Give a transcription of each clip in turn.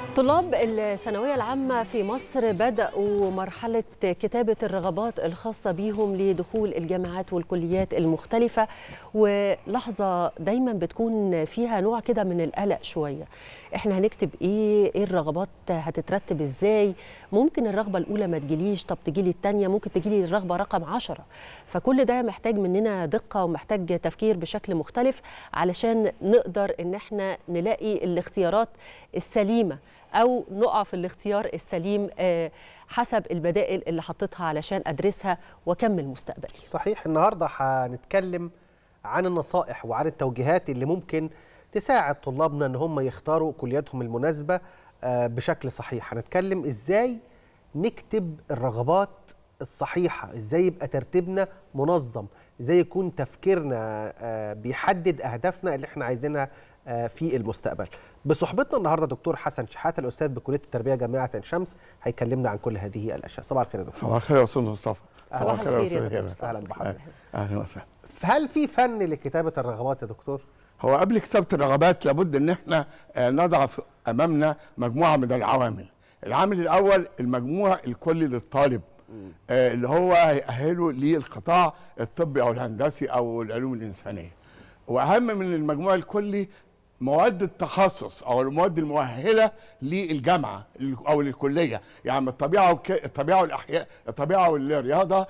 طلاب الثانوية العامة في مصر بدأوا مرحلة كتابة الرغبات الخاصة بهم لدخول الجامعات والكليات المختلفة ولحظة دايما بتكون فيها نوع كده من القلق شوية احنا هنكتب ايه ايه الرغبات هتترتب ازاي ممكن الرغبة الأولى ما تجيليش طب تجيلي التانية ممكن تجيلي الرغبة رقم عشرة فكل ده محتاج مننا دقة ومحتاج تفكير بشكل مختلف علشان نقدر ان احنا نلاقي الاختيارات السليمة او نقع في الاختيار السليم حسب البدائل اللي حطيتها علشان ادرسها واكمل مستقبلي صحيح النهارده هنتكلم عن النصائح وعن التوجيهات اللي ممكن تساعد طلابنا ان هم يختاروا كلياتهم المناسبه بشكل صحيح هنتكلم ازاي نكتب الرغبات الصحيحه ازاي يبقى ترتيبنا منظم ازاي يكون تفكيرنا بيحدد اهدافنا اللي احنا عايزينها في المستقبل بصحبتنا النهارده دكتور حسن شحاته الاستاذ بكليه التربيه جامعه عين شمس هيكلمنا عن كل هذه الاشياء صباح الخير يا دكتور صباح الخير يا استاذ مصطفى صباح الخير يا استاذ دكتور. هبه اهلا بحضرتك اهلا وسهلا هل في فن لكتابه الرغبات يا دكتور هو قبل كتابه الرغبات لابد ان احنا آه، نضع في- امامنا مجموعه من العوامل العامل الاول المجموع الكلي للطالب آه، اللي هو هيأهله للقطاع الطبي او الهندسي او العلوم الانسانيه واهم من المجموع الكلي مواد التخصص او المواد المؤهله للجامعه او للكليه يعني الطبيعه والك... الطبيعه والاحياء الطبيعه والرياضه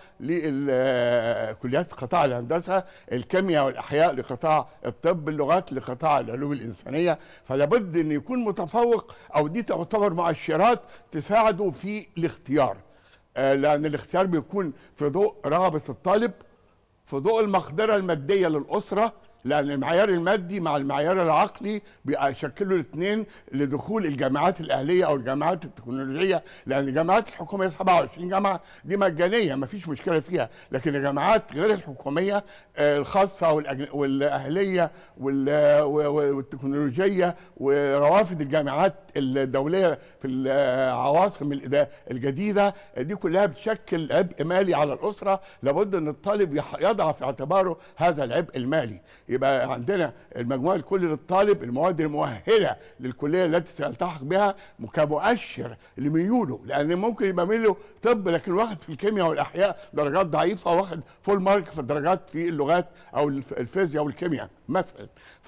لكليات قطاع الهندسه الكيمياء والاحياء لقطاع الطب اللغات لقطاع العلوم الانسانيه فلا بد ان يكون متفوق او دي تعتبر مؤشرات تساعده في الاختيار آه، لان الاختيار بيكون في ضوء رغبه الطالب في ضوء المقدره الماديه للاسره لان المعيار المادي مع المعيار العقلي بيشكلوا الاثنين لدخول الجامعات الاهليه او الجامعات التكنولوجيه لان الجامعات الحكوميه 27 جامعه دي مجانيه ما فيش مشكله فيها لكن الجامعات غير الحكوميه آه، الخاصه والأجن- والاهليه وال- و- و- والتكنولوجيه وروافد الجامعات الدوليه في العواصم الإدا- الجديده دي كلها بتشكل عبء مالي على الاسره لابد ان الطالب يح- يضع في اعتباره هذا العبء المالي يبقى عندنا المجموع الكلي للطالب المواد المؤهله للكليه التي سيلتحق بها كمؤشر لميوله لان ممكن يبقى ميوله طب لكن واخد في الكيمياء والاحياء درجات ضعيفه واخد فول مارك في الدرجات في اللغات او الف- الفيزياء والكيمياء مثلا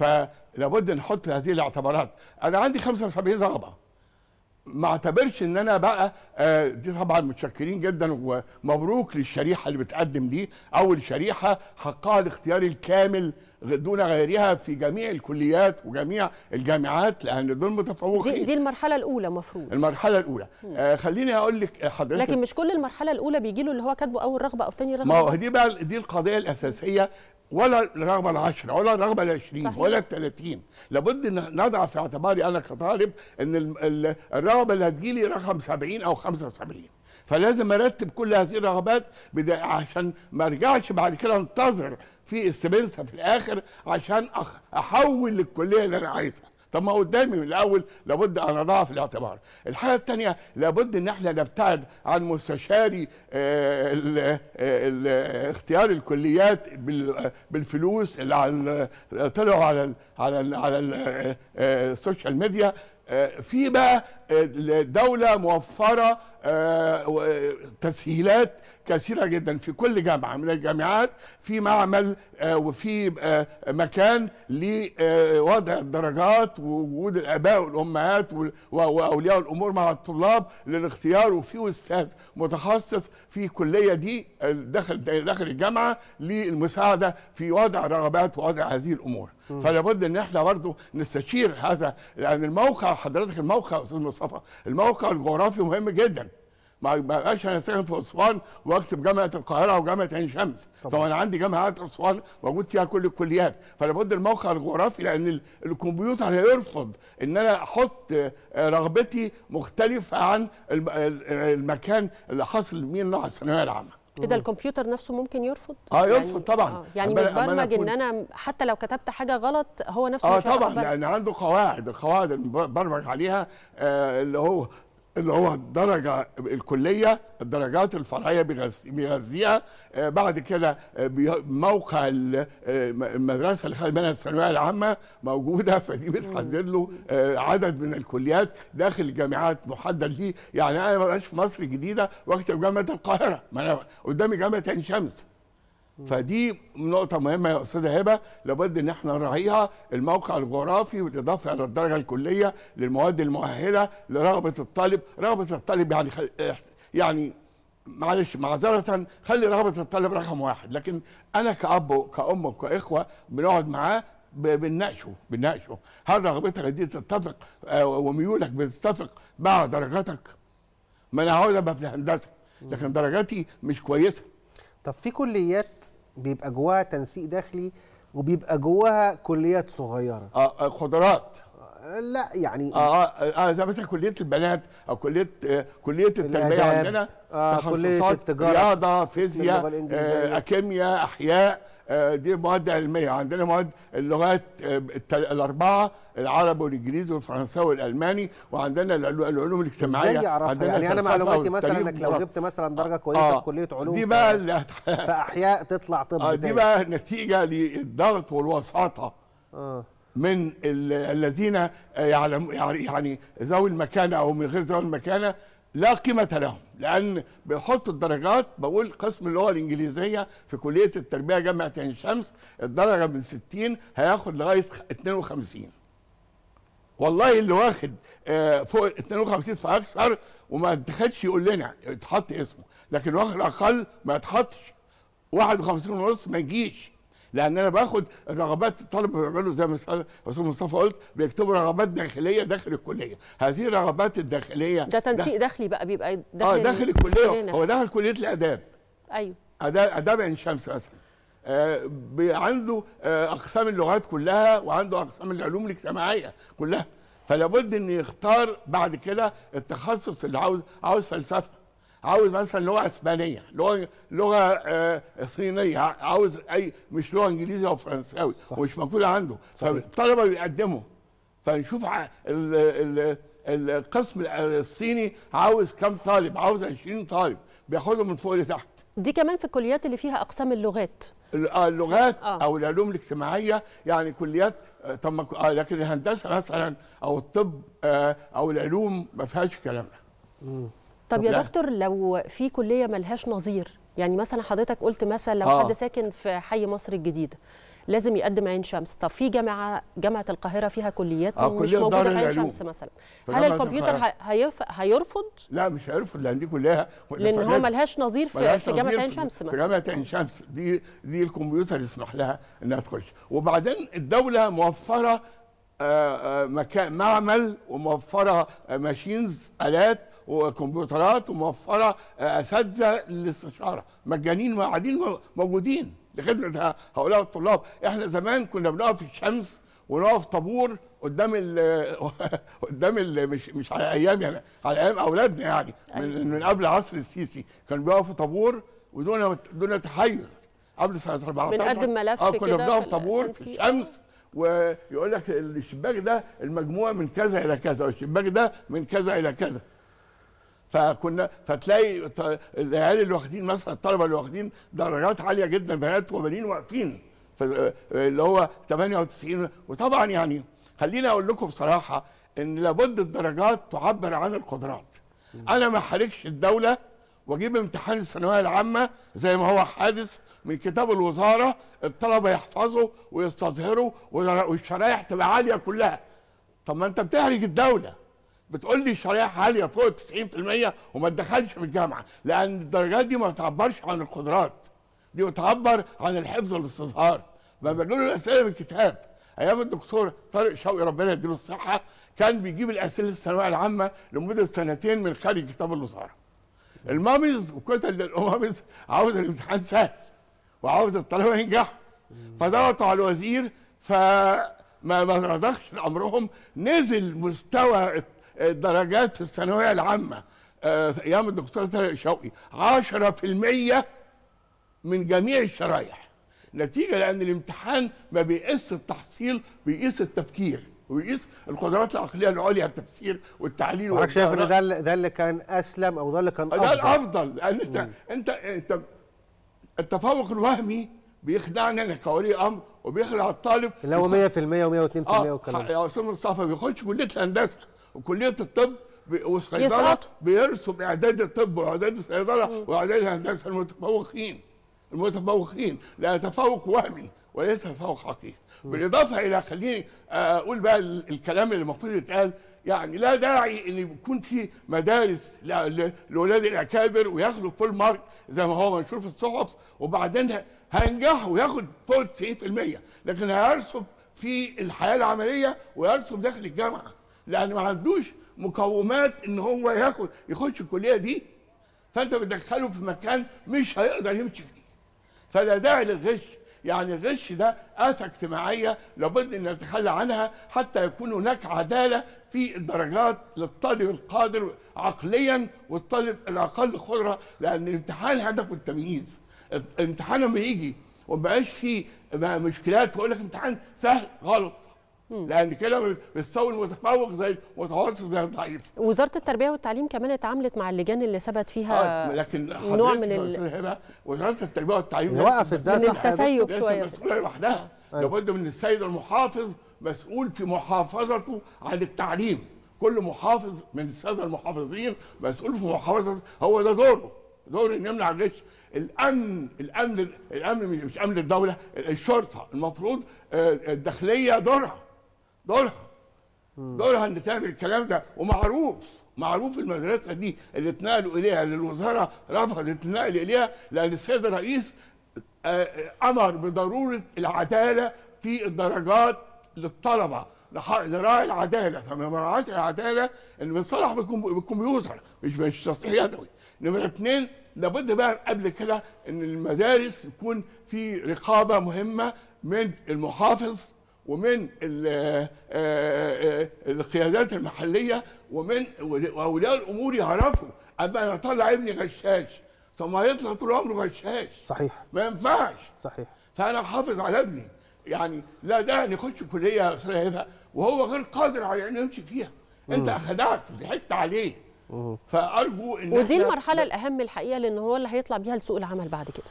فلابد نحط هذه الاعتبارات انا عندي 75 رغبه ما اعتبرش ان انا بقى آه، دي طبعا متشكرين جدا ومبروك للشريحه اللي بتقدم دي اول شريحه حقها الاختيار الكامل دون غيرها في جميع الكليات وجميع الجامعات لان دول متفوقين دي, دي المرحلة الأولى مفروض المرحله الاولى آه خليني اقول لك حضرتك لكن مش كل المرحلة الأولى بيجي له اللي هو كاتبه أول رغبة أو تاني رغبة ما هو دي بقى دي القضيه الاساسيه ولا الرغبه العشرة ولا الرغبه العشرين صحيح. ولا الثلاثين لابد ان نضع في اعتباري انا كطالب ان ال- ال- الرغبه اللي هتجيلي رقم 70 او 75 فلازم ارتب كل هذه الرغبات بدا عشان ما ارجعش بعد كده انتظر في السبنسه في الاخر عشان أخ- احول للكليه اللي انا عايزها طب ما قدامي من الاول لابد ان اضعها في الاعتبار الحاجه الثانيه لابد ان احنا نبتعد عن مستشاري آه، ال- آه، ال- اختيار الكليات بال- بالفلوس اللي على طلعوا على ال- على ال- على ال- آه، آه، السوشيال ميديا آه، في بقى الدوله موفره آه، و- تسهيلات كثيرة جدا في كل جامعة من الجامعات في معمل آه، وفي آه، مكان لوضع الدرجات ووجود الآباء والأمهات وال- و- وأولياء الأمور مع الطلاب للاختيار وفي أستاذ متخصص في كلية دي آه، داخل داخل الجامعة للمساعدة في وضع رغبات ووضع هذه الأمور فلا بد ان احنا برضه نستشير هذا لان الموقع حضرتك الموقع يا استاذ مصطفى الموقع الجغرافي مهم جدا ما ما بقاش انا ساكن في اسوان واكتب جامعه القاهره وجامعه عين شمس طبعا انا عندي جامعات اسوان موجود فيها كل الكليات فلا بد الموقع الجغرافي لان ال- الكمبيوتر هيرفض ان انا احط آه، رغبتي مختلفه عن الم- ال- المكان اللي حصل مين نوع الثانويه العامه إيه ده الكمبيوتر نفسه ممكن يرفض؟ آه، يرفض طبعاً. آه يعني أما- أما أنا متبرمج إن أكون- أنا حتى لو كتبت حاجة غلط هو نفسه اه مش طبعا هيقبل. لان عنده قواعد القواعد اللي برمج عليها آه اللي هو اللي هو الدرجة الكلية الدرجات الفرعية بيغذ- بيغذيها آه، بعد كده آه، بي- موقع ال- آه، المدرسة اللي خد منها الثانوية العامة موجودة فدي بتحدد له آه، عدد من الكليات داخل الجامعات محدد ليه يعني أنا ما بقاش في مصر الجديدة واكتب جامعة القاهرة ما أنا قدامي جامعة عين شمس فدي نقطة مهمة يا أستاذة هبة لابد إن احنا نراعيها الموقع الجغرافي بالإضافة إلى الدرجة الكلية للمواد المؤهلة لرغبة الطالب، رغبة الطالب يعني خل... يعني معلش معذرة خلي رغبة الطالب رقم واحد، لكن أنا كأب وكأم وكإخوة بنقعد معاه ب- بنناقشه بنناقشه هل رغبتك دي تتفق آه، وميولك بتتفق مع درجاتك؟ ما أنا عاوز أبقى في الهندسة لكن درجاتي مش كويسة طب في كليات بيبقى جواها تنسيق داخلي وبيبقى جواها كليات صغيره آه، آه، قدرات آه، لا يعني اه اه آه، زي مثلا كليه البنات او كليه آه كليه التربيه الآداب، عندنا آه، كلية تخصصات التجارة، رياضه قسم اللغة فيزياء الإنجليزية. آه كيمياء احياء آه دي مواد علميه عندنا مواد اللغات آه الت- الاربعه العربي والانجليزي والفرنساوي والالماني وعندنا العلو- العلوم الاجتماعيه ازاي يعرفها عندنا يعني انا الفلسفة معلوماتي مثلا والتاريخ انك لو والجغرافيا. جبت مثلا درجه كويسه في كليه علوم دي في- بقى اللي في احياء تطلع طب آه دي تاني. بقى نتيجه للضغط والوساطه اه من ال- الذين آه، يعلم يعني ذوي المكانه او من غير ذوي المكانه لا قيمه لهم لان بيحطوا الدرجات بقول قسم اللغه الانجليزيه في كليه التربيه جامعه عين شمس الدرجه من 60 هياخد لغايه 52 والله اللي واخد آه، فوق 52 فاكثر وما اتخدش يقول لنا يتحط اسمه لكن واخد اقل ما يتحطش 51 ونص ما يجيش لان انا باخد الرغبات الطلبه بيعملوا زي ما استاذ أستاذ مصطفى قلت بيكتبوا رغبات داخليه داخل الكليه هذه الرغبات الداخليه ده تنسيق داخلي بقى بيبقى اه داخل داخل الكلية الكليه هو نفسها. داخل كليه الاداب ايوه اداب اداب عين شمس مثلا آه بي- عنده آه اقسام اللغات كلها وعنده اقسام العلوم الاجتماعيه كلها فلا بد ان يختار بعد كده التخصص اللي عاوز عاوز فلسفه عاوز مثلا لغه اسبانيه لغه لغه آه صينيه عاوز اي مش لغه انجليزي او فرنساوي صح. ومش موجوده عنده صحيح. فالطلبه بيقدموا فنشوف ع- ال- ال- القسم الصيني عاوز كم طالب عاوز 20 طالب بياخدهم من فوق لتحت دي كمان في الكليات اللي فيها اقسام اللغات ال- آه، اللغات آه. او العلوم الاجتماعيه يعني كليات آه، طب ما ك- آه، لكن الهندسه مثلا او الطب آه، او العلوم ما فيهاش الكلام ده طب يا لا. دكتور لو في كليه ملهاش نظير يعني مثلا حضرتك قلت مثلا لو آه. حد ساكن في حي مصر الجديده لازم يقدم عين شمس طب في جامعه جامعه القاهره فيها كليات آه، مش كلية دار موجوده في عين العلوم. شمس مثلا في هل جامعة الكمبيوتر القاهرة. ه- هيف... هيرفض لا مش هيعرفوا لان دي كلها لان هو ملهاش نظير في, ملهاش في جامعه نظير عين في- شمس في مثلا جامعه عين شمس دي دي الكمبيوتر يسمح لها انها تخش وبعدين الدوله موفره آه، آه، مكان معمل وموفره آه، ماشينز الات وكمبيوترات وموفره آه، اساتذه للاستشاره مجانين قاعدين مو- موجودين لخدمه هؤلاء الطلاب احنا زمان كنا بنقف في الشمس ونقف طابور قدام ال قدام ال مش مش على ايام يعني على ايام اولادنا يعني من من قبل عصر السيسي كانوا بيقفوا طابور ودون دون تحيز قبل سنه 14 بنقدم ملف اه كنا كده بنقف في طابور في التنسيق. الشمس ويقول لك الشباك ده المجموع من كذا الى كذا والشباك ده من كذا الى كذا فكنا فتلاقي ط- العيال اللي واخدين مثلا الطلبه اللي واخدين درجات عاليه جدا بنات وبنين واقفين في اللي هو 98 وطبعا يعني خليني اقول لكم بصراحه ان لابد الدرجات تعبر عن القدرات انا ما حركش الدوله واجيب امتحان الثانويه العامه زي ما هو حادث من كتاب الوزاره الطلبه يحفظوا ويستظهروا والشرايح تبقى عاليه كلها طب ما انت بتهرج الدوله بتقول لي الشرائح عاليه فوق 90% وما تدخلش في الجامعه لان الدرجات دي ما بتعبرش عن القدرات دي بتعبر عن الحفظ والاستظهار ما بيقولوا الاسئله من الكتاب ايام الدكتور طارق شوقي ربنا يديله الصحه كان بيجيب الاسئله الثانويه العامه لمده سنتين من خارج كتاب الوزاره المامز وكتل الامامز عاوز الامتحان سهل وعاوز الطلبه ينجحوا فضغطوا على الوزير فما ما رضخش لامرهم نزل مستوى الدرجات في الثانويه العامه آه، في ايام الدكتور طارق شوقي 10% من جميع الشرايح نتيجه لان الامتحان ما بيقيس التحصيل بيقيس التفكير ويقيس القدرات العقليه العليا التفسير والتعليل حضرتك شايف ان والقراءة. ده اللي- ده اللي كان اسلم او ده اللي كان ده افضل الافضل لان انت انت انت التفوق الوهمي بيخدعنا انا كولي امر وبيخدع الطالب اللي هو 100% و102% اه والكلام ده يا استاذ مصطفى بيخش كليه الهندسه وكليه الطب بي- والصيدله يسقطوا. بيرسم اعداد الطب واعداد الصيدله واعداد الهندسه المتفوقين المتفوقين لا تفوق وهمي وليس تفوق حقيقي بالاضافه الى خليني آه، اقول بقى ال- الكلام اللي المفروض يتقال يعني لا داعي ان يكون في مدارس ل- ل- لاولاد الاكابر وياخدوا فول مارك زي ما هو منشور في الصحف وبعدين هينجح وياخد فوق 90% لكن هيرسب في الحياه العمليه ويرسب داخل الجامعه لان ما عندوش مقومات ان هو ياخد يخش الكليه دي فانت بتدخله في مكان مش هيقدر يمشي فيه فلا داعي للغش يعني الغش ده آفة اجتماعية لابد أن نتخلى عنها حتى يكون هناك عدالة في الدرجات للطالب القادر عقليا والطالب الأقل قدرة لأن الامتحان هدفه التمييز الامتحان لما يجي ومبقاش فيه مشكلات ويقول لك امتحان سهل غلط لأن كده بيستوي المتفوق زي المتوسط زي الضعيف وزاره التربيه والتعليم كمان اتعاملت مع اللجان اللي ثبت فيها آه، لكن نوع حضرتك من يا ال- أستاذ هبة وزارة التربية والتعليم هي وقفت ده من صح يا دكتور؟ التسيب ليس شويه مسؤولة لوحدها أيوة. لابد من السيد المحافظ مسؤول في محافظته عن التعليم كل محافظ من السادة المحافظين مسؤول في محافظة هو ده دوره دوره ان يمنع الغش الامن الامن الامن مش امن الدوله الشرطه المفروض آه، الداخليه دورها دورها دورها ان تعمل الكلام ده ومعروف معروف المدرسه دي اللي اتنقلوا اليها اللي الوزاره رفضت النقل اليها لان السيد الرئيس آه، آه، امر بضروره العداله في الدرجات للطلبه لح- نراعي العداله فمن مراعاه العداله ان بنصلح بالكم- بالكمبيوتر مش مش تصليح يدوي نمره اثنين لابد بقى قبل كده ان المدارس يكون في رقابه مهمه من المحافظ ومن ال- آه، آه، القيادات المحليه ومن واولياء الامور يعرفوا اما انا اطلع ابني غشاش طب ما يطلع طول عمره غشاش صحيح ما ينفعش صحيح فانا احافظ على ابني يعني لا ده ان يخش كليه يا استاذ هبه وهو غير قادر على انه يمشي فيها انت خدعت ضحكت عليه فارجو ان ودي إحنا- المرحله الاهم الحقيقه لان هو اللي هيطلع بيها لسوق العمل بعد كده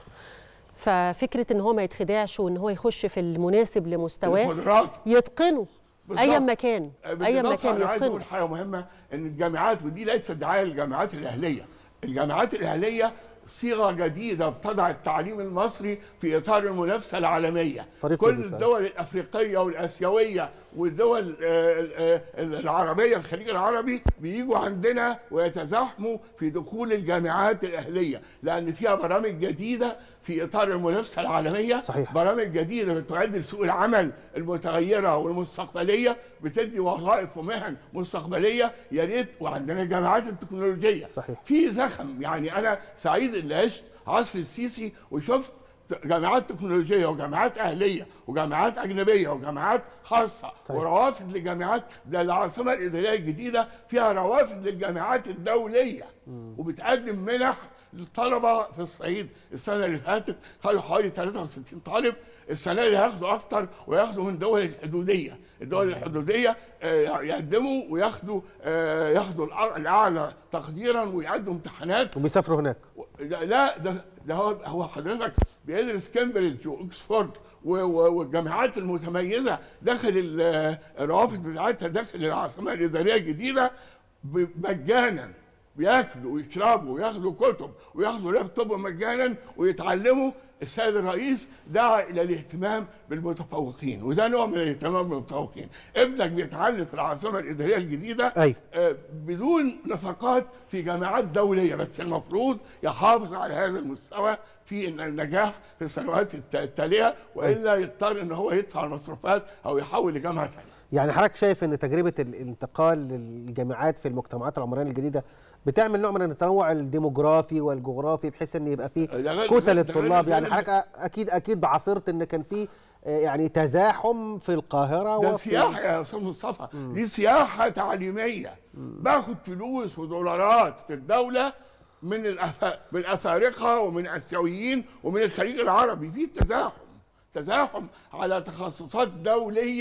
ففكره ان هو ما يتخدعش وان هو يخش في المناسب لمستواه القدرات يتقنه ايا بالظبط. ما كان ايا ما بالإضافة كان انا عايز اقول يتقنه حاجه مهمه ان الجامعات ودي ليست دعايه للجامعات الاهليه الجامعات الاهليه صيغه جديده بتضع التعليم المصري في اطار المنافسه العالميه طريق كل جديد. الدول الافريقيه والاسيويه والدول آه، آه، العربيه الخليج العربي بيجوا عندنا ويتزاحموا في دخول الجامعات الاهليه لان فيها برامج جديده في اطار المنافسه العالميه صحيح. برامج جديده بتعد لسوق العمل المتغيره والمستقبليه بتدي وظائف ومهن مستقبليه يا ريت وعندنا الجامعات التكنولوجيه صحيح. في زخم يعني انا سعيد ان عشت عصر السيسي وشفت جامعات تكنولوجيه وجامعات اهليه وجامعات اجنبيه وجامعات خاصه صحيح. وروافد لجامعات ده العاصمه الاداريه الجديده فيها روافد للجامعات الدوليه وبتقدم منح للطلبه في الصعيد السنه اللي فاتت خدوا حوالي 63 طالب السنه دي هياخدوا اكتر وياخدوا من الدول الحدوديه الدول الحدوديه آه، يقدموا وياخدوا آه، ياخدوا الأع- الاعلى تقديرا ويعدوا امتحانات وبيسافروا هناك لا لا ده ده هو هو حضرتك بيدرس كامبريدج واكسفورد و- و- والجامعات المتميزه داخل ال- الروافد بتاعتها داخل العاصمه الاداريه الجديده ب- مجانا بياكلوا ويشربوا وياخدوا كتب وياخدوا لابتوب مجانا ويتعلموا السيد الرئيس دعا الى الاهتمام بالمتفوقين وده نوع من الاهتمام بالمتفوقين ابنك بيتعلم في العاصمه الاداريه الجديده أيوة. آه، بدون نفقات في جامعات دوليه بس المفروض يحافظ على هذا المستوى في إن النجاح في السنوات الت- التاليه والا يضطر ان هو يدفع المصروفات او يحول لجامعه ثانيه. يعني حضرتك شايف ان تجربه ال- الانتقال للجامعات في المجتمعات العمرانيه الجديده بتعمل نوع من التنوع الديموغرافي والجغرافي بحيث ان يبقى فيه ده غير- كتل ده غير- الطلاب ده يعني غير- حضرتك اكيد اكيد بعاصرت ان كان في آه، يعني تزاحم في القاهره ده وفي سياحه يا استاذ مصطفى دي سياحه تعليميه باخد فلوس ودولارات في الدوله من الأف... من الافارقه ومن اسيويين ومن الخليج العربي في تزاحم تزاحم على تخصصات دوليه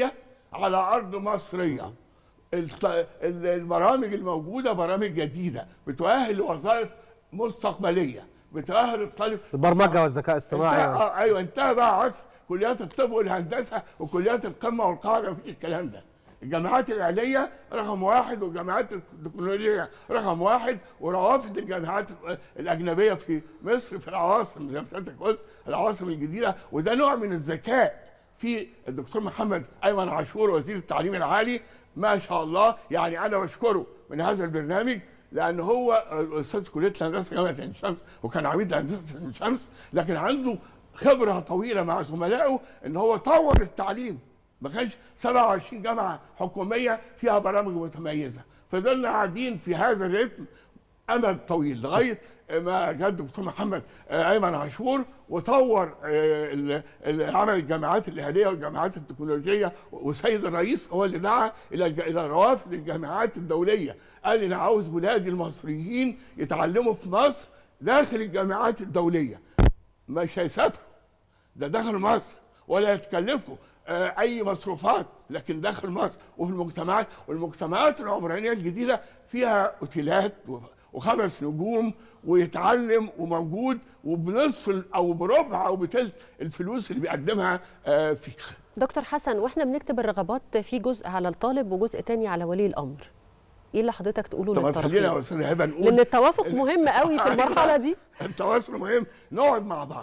على ارض مصريه الت- ال- البرامج الموجوده برامج جديده بتؤهل لوظائف مستقبليه بتؤهل الطالب البرمجه والذكاء الصناعي انتهى آه ايوه انتهى بقى عصر كليات الطب والهندسه وكليات القمه والقاعده مفيش الكلام ده الجامعات العليا رقم واحد والجامعات التكنولوجيه رقم واحد وروافد الجامعات الاجنبيه في مصر في العواصم زي ما سيادتك قلت العواصم الجديده وده نوع من الذكاء في الدكتور محمد ايمن عاشور وزير التعليم العالي ما شاء الله يعني انا بشكره من هذا البرنامج لان هو استاذ كليه الهندسه جامعه عين شمس وكان عميد هندسه عين شمس لكن عنده خبره طويله مع زملائه ان هو طور التعليم ما كانش 27 جامعه حكوميه فيها برامج متميزه فضلنا قاعدين في هذا الريتم امد طويل لغايه ما جاء الدكتور محمد آه، ايمن عاشور وطور آه، ال- ال- عمل الجامعات الاهليه والجامعات التكنولوجيه والسيد الرئيس هو اللي دعا الى الج- الى روافد الجامعات الدوليه قال انا عاوز ولادي المصريين يتعلموا في مصر داخل الجامعات الدوليه مش هيسافروا ده داخل مصر ولا يتكلفوا آه، اي مصروفات لكن داخل مصر وفي المجتمعات والمجتمعات العمرانيه الجديده فيها اوتيلات و- وخمس نجوم ويتعلم وموجود وبنصف ال- او بربع او بتلت الفلوس اللي بيقدمها آه، في دكتور حسن واحنا بنكتب الرغبات في جزء على الطالب وجزء تاني على ولي الامر ايه اللي حضرتك تقوله طب خلينا يا للطرفين استاذ هبه نقول لان التوافق مهم قوي في المرحله دي التواصل مهم نقعد مع بعض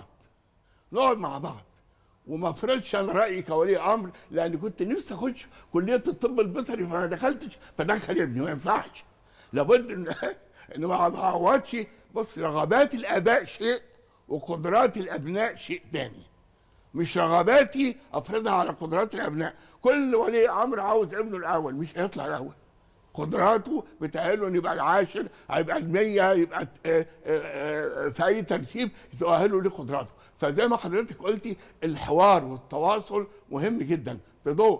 نقعد مع بعض وما افرضش انا رايي كولي امر لان كنت نفسي اخش كليه الطب البيطري فما دخلتش فدخل ابني ما ينفعش لابد ان ان ما ما اعوضش بص رغبات الاباء شيء وقدرات الابناء شيء تاني مش رغباتي افرضها على قدرات الابناء كل ولي امر عاوز ابنه الاول مش هيطلع الاول قدراته بتأهله انه يبقى العاشر هيبقى المية يبقى ت- آه، آه، آه، في اي ترتيب تؤهله لقدراته فزي ما حضرتك قلتي الحوار والتواصل مهم جدا في ضوء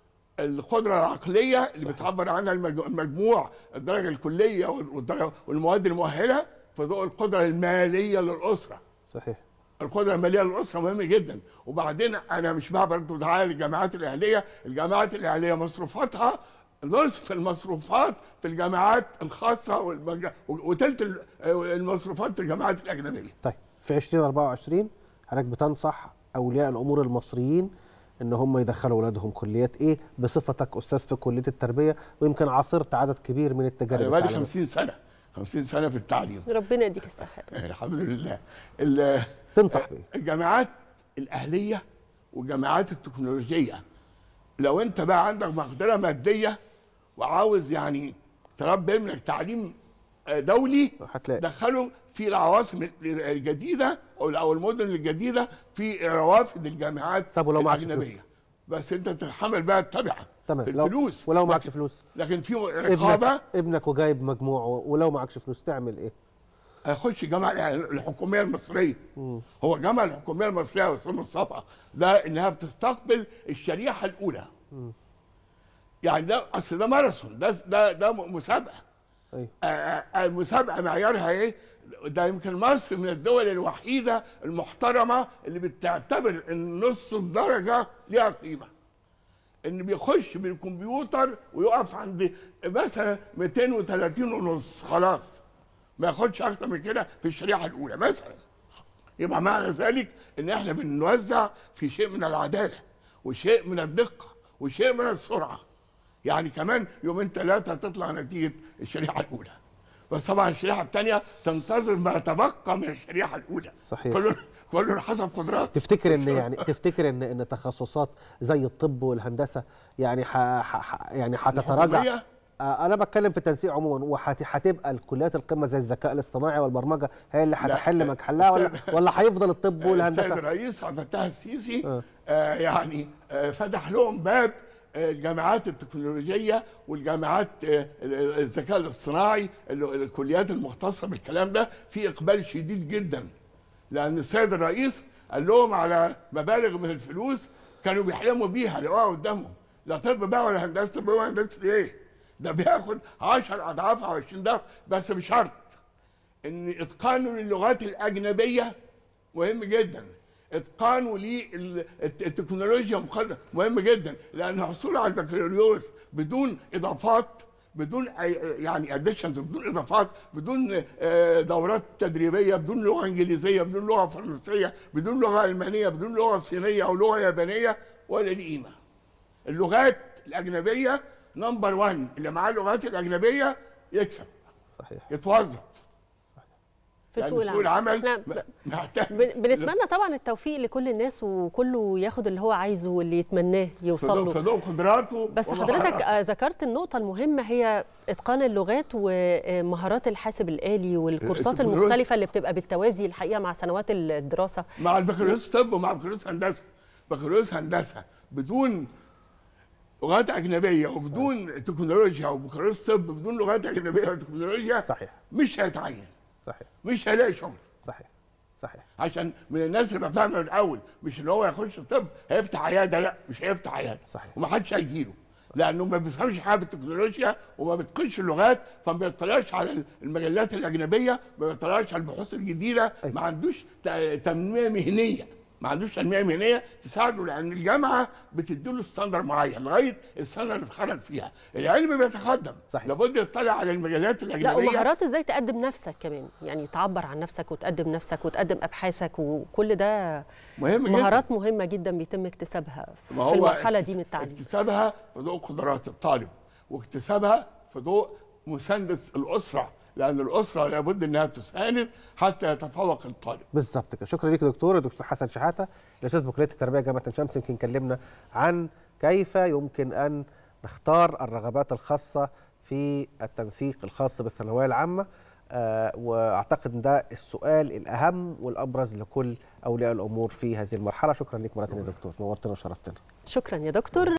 القدرة العقلية اللي بتعبر عنها المج- المجموع الدرجة الكلية والدرجة والمواد المؤهلة في ضوء القدرة المالية للأسرة صحيح القدره الماليه للاسره مهم جدا وبعدين انا مش بقى برضه دعايه للجامعات الاهليه الجامعات الاهليه مصروفاتها نصف المصروفات في الجامعات الخاصه والمج... وثلث ال- المصروفات في الجامعات الاجنبيه طيب في 2024 حضرتك بتنصح اولياء الامور المصريين ان هم يدخلوا اولادهم كليات ايه بصفتك استاذ في كليه التربيه ويمكن عاصرت عدد كبير من التجارب انا بقالي التعليمية. 50 سنه 50 سنه في التعليم ربنا يديك الصحه الحمد لله ال- تنصح بايه الجامعات الاهليه والجامعات التكنولوجيه لو انت بقى عندك مقدره ماديه وعاوز يعني تربي ابنك تعليم آه، دولي هتلاقي دخله في العواصم الجديده او أو المدن الجديده في روافد الجامعات طب ولو معكش الاجنبيه بس انت تتحمل بقى التبعه تمام في لو- الفلوس ولو معكش لكن- فلوس لكن في رقابه ابنك ابنك وجايب مجموع ولو معكش فلوس تعمل ايه هيخش الجامعه الحكوميه المصريه هو الجامعه الحكوميه المصريه يا استاذ مصطفى ده انها بتستقبل الشريحه الاولى يعني ده اصل ده ماراثون ده ده ده مسابقه ايوه آه، آه، المسابقه معيارها ايه؟ ده يمكن مصر من الدول الوحيده المحترمه اللي بتعتبر ان نص الدرجه ليها قيمه. ان بيخش بالكمبيوتر ويقف عند مثلا 230 ونص خلاص ما ياخدش اكتر من كده في الشريحه الاولى مثلا. يبقى معنى ذلك ان احنا بنوزع في شيء من العداله وشيء من الدقه وشيء من السرعه. يعني كمان يومين ثلاثه تطلع نتيجه الشريحه الاولى. بس طبعا الشريحه الثانيه تنتظر ما تبقى من الشريحه الاولى. صحيح. كل كل حسب قدراته. تفتكر ان يعني تفتكر ان ان تخصصات زي الطب والهندسه يعني ح ح ح- يعني هتتراجع الحكومية؟ آه، انا بتكلم في التنسيق عموما وهتبقى الكليات القمه زي الذكاء الاصطناعي والبرمجه هي اللي هتحل لا، محلها ولا السيد- ولا هيفضل الطب السيد والهندسه الرئيس عبد الفتاح السيسي آه. آه يعني آه فتح لهم باب آه، الجامعات التكنولوجيه والجامعات آه، ال- الذكاء الاصطناعي ال- الكليات المختصه بالكلام ده في اقبال شديد جدا لان السيد الرئيس قال لهم على مبالغ من الفلوس كانوا بيحلموا بيها لقوها قدامهم لا طب بقى ولا هندسه طب ولا هندسه ايه ده بياخد 10 اضعاف او 20 ضعف بس بشرط ان اتقانه للغات الاجنبيه مهم جدا اتقانه للتكنولوجيا مقدم مهم جدا لان الحصول على البكالوريوس بدون اضافات بدون أي- يعني اديشنز بدون اضافات بدون آه، دورات تدريبيه بدون لغه انجليزيه بدون لغه فرنسيه بدون لغه المانيه بدون لغه صينيه او لغه يابانيه ولا ليه قيمه اللغات الاجنبيه نمبر 1 اللي معاه اللغات الاجنبيه يكسب صحيح يتوظف في لأن سوق سوق العمل العمل إحنا م- محتاج بن- بنتمنى طبعا التوفيق لكل الناس وكله ياخد اللي هو عايزه واللي يتمناه يوصل في له ضوء قدراته بس ومهاراته. حضرتك آه، ذكرت النقطة المهمة هي إتقان اللغات ومهارات الحاسب الآلي والكورسات التكنولوجيا. المختلفة اللي بتبقى بالتوازي الحقيقة مع سنوات الدراسة مع البكالوريوس طب ومع البكالوريوس هندسه بكالوريوس هندسه بدون لغات اجنبيه وبدون تكنولوجيا وبكالوريوس طب بدون لغات اجنبيه وتكنولوجيا صحيح مش هيتعين صحيح مش هيلاقي شغل صحيح صحيح عشان من الناس اللي فاهمه من الاول مش ان هو يخش طب هيفتح عياده لا مش هيفتح عياده صحيح. ومحدش هيجيله لانه ما بيفهمش حاجه في التكنولوجيا وما بيتقنش اللغات فما بيطلعش على المجلات الاجنبيه ما بيطلعش على البحوث الجديده أيوة. ما عندوش ت- تنميه مهنيه ما عندوش تنميه مهنيه تساعده لان الجامعه بتديله ستاندر معين لغايه السنه اللي اتخرج فيها العلم بيتقدم صحيح. لابد يطلع على المجالات لا الاجنبيه ومهارات ازاي تقدم نفسك كمان يعني تعبر عن نفسك وتقدم نفسك وتقدم ابحاثك وكل ده مهم جدا مهارات مهمه جدا بيتم اكتسابها ما في هو المرحله دي اكت- من التعليم اكتسابها في ضوء قدرات الطالب واكتسابها في ضوء مسانده الاسره لان الاسره لابد انها تساند حتى يتفوق الطالب بالظبط كده شكرا ليك يا دكتور دكتور حسن شحاته الاستاذ بكليه التربيه جامعه عين شمس يمكن كلمنا عن كيف يمكن ان نختار الرغبات الخاصه في التنسيق الخاص بالثانويه العامه آه واعتقد ان ده السؤال الاهم والابرز لكل اولياء الامور في هذه المرحله شكرا لك مره ثانيه يا دكتور نورتنا وشرفتنا شكرا يا دكتور